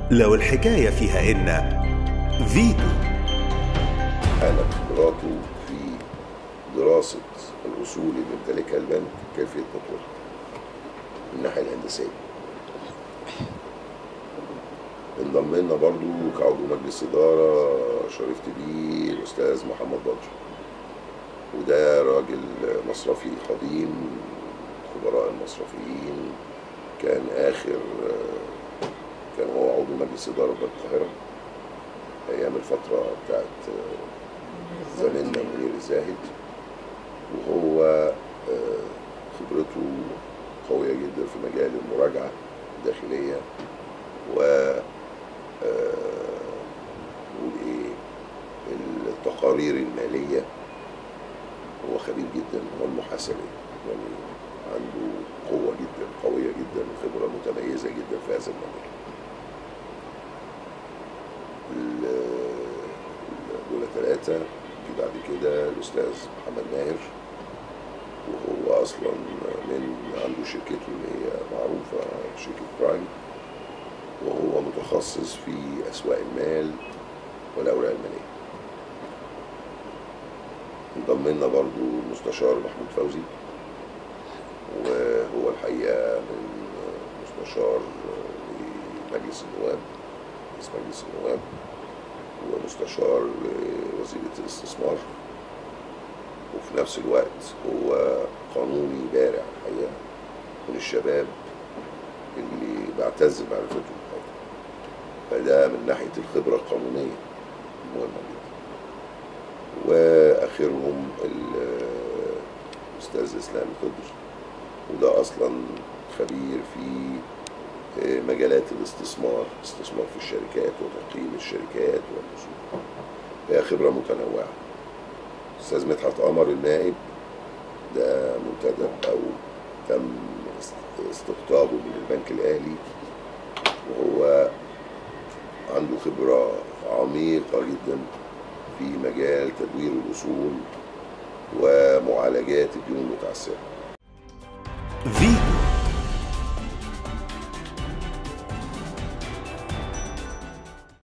لو الحكاية فيها إن فيتو أنا خبراته في دراسة الأصول اللي يمتلكها البنك كيفية تطويرها من الناحية الهندسية انضم لنا برضو كعضو مجلس إدارة شرفت بيه الأستاذ محمد بدر وده راجل مصرفي قديم خبراء المصرفيين كان آخر كان هو عضو مجلس إدارة بنك القاهرة أيام الفترة بتاعت زميلنا منير الزاهد وهو آه، خبرته قوية جدا في مجال المراجعة الداخلية و آه، نقول ايه التقارير المالية هو خبير جدا والمحاسبية يعني عنده قوة جدا قوية جدا وخبرة متميزة جدا في هذا المجال ال- ال- دول ثلاثة في بعد كده الأستاذ محمد ماهر وهو أصلا من عنده شركته اللي هي معروفة شركة برايم وهو متخصص في أسواق المال والأوراق المالية انضم لنا برضو المستشار محمود فوزي وهو الحقيقة من مستشار لمجلس النواب رئيس مجلس النواب ومستشار لوزيرة الاستثمار وفي نفس الوقت هو قانوني بارع الحقيقة من الشباب اللي بعتز بمعرفتهم الحقيقة فده من ناحية الخبرة القانونية مهمة جدا وآخرهم ال- الأستاذ إسلام الخضر وده أصلا خبير في مجالات الاستثمار استثمار في الشركات وتقييم الشركات والأصول هي خبرة متنوعة أستاذ مدحت قمر النائب ده منتدب أو تم است- استقطابه من البنك الأهلي وهو عنده خبرة عميقة جدا في مجال تدوير الأصول ومعالجات الديون المتعثرة فيتو